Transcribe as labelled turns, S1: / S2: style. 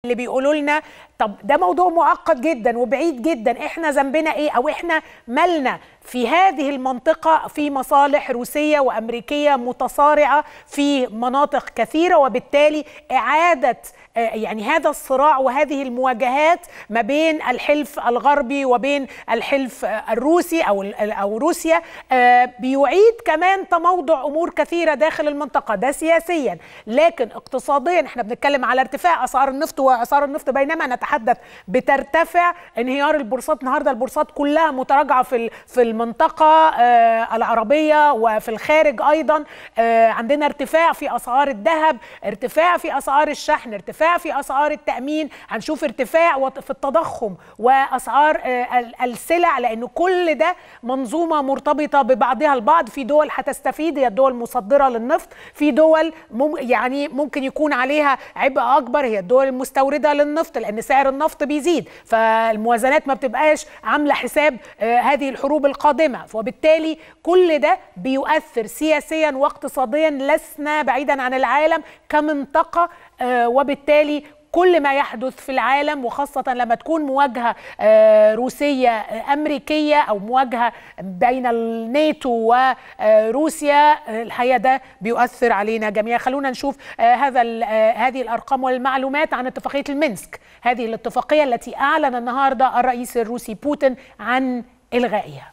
S1: اللي بيقولوا لنا طب ده موضوع معقد جدا وبعيد جدا احنا ذنبنا ايه او احنا مالنا في هذه المنطقة في مصالح روسية وأمريكية متصارعة في مناطق كثيرة وبالتالي إعادة يعني هذا الصراع وهذه المواجهات ما بين الحلف الغربي وبين الحلف الروسي أو أو روسيا بيعيد كمان تموضع أمور كثيرة داخل المنطقة ده سياسيا لكن اقتصاديا احنا بنتكلم على ارتفاع أسعار النفط وأسعار النفط بينما نتحدث بترتفع انهيار البورصات النهارده البورصات كلها متراجعة في في المنطقة العربية وفي الخارج أيضا عندنا ارتفاع في أسعار الذهب ارتفاع في أسعار الشحن ارتفاع في أسعار التأمين هنشوف ارتفاع في التضخم وأسعار السلع لأنه كل ده منظومة مرتبطة ببعضها البعض في دول هتستفيد هي الدول المصدرة للنفط في دول يعني ممكن يكون عليها عبء أكبر هي الدول المستوردة للنفط لأن سعر النفط بيزيد فالموازنات ما بتبقاش عاملة حساب هذه الحروب القادمة وبالتالي كل ده بيؤثر سياسيا واقتصاديا لسنا بعيدا عن العالم كمنطقة وبالتالي كل ما يحدث في العالم وخاصة لما تكون مواجهة روسية أمريكية أو مواجهة بين الناتو وروسيا الحقيقة ده بيؤثر علينا جميعا خلونا نشوف هذا هذه الأرقام والمعلومات عن اتفاقية المنسك هذه الاتفاقية التي أعلن النهاردة الرئيس الروسي بوتين عن إلغائها